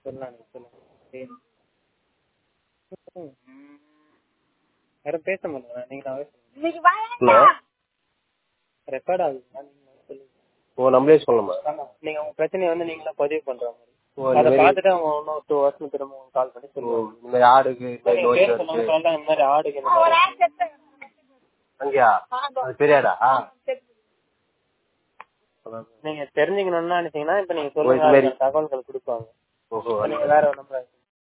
சொல்லலாம் நீங்க சொல்லுங்க சரி. ம். யாரும் பேச முடியல நீங்களாவே ஹலோ ரெக்கார்ட் ஆகுதுங்களா நீங்க சொல்லுங்க ஓ நம்மளே சொல்லணுமா ஆமா நீங்க உங்க பிரச்சனையை வந்து நீங்களா பதிவு பண்ற மாதிரி ஓ இந்த அதை மாதிரி பார்த்துட்டு அவங்க இன்னும் டூ ஹவர்ஸ் திரும்ப கால் பண்ணி ஓ, சொல்லுவாங்க இந்த மாதிரி ஆடுக்கு இந்த மாதிரி நீங்க நோய் பேர் வருது சொல்லுங்க சொல்லலாம் இந்த மாதிரி ஆடுக்கு இந்த மாதிரி அங்கேயா அது பெரியாடா நீங்க தெரிஞ்சுக்கணும்னு நினைச்சீங்கன்னா இப்ப நீங்க ஓ, இது சொல்லுங்க மாதிரி. அதுக்கான தகவல்கள் கொடுப்பாங்க ஓஹோ இப்ப நீங்க வேற ஒரு நம்பர்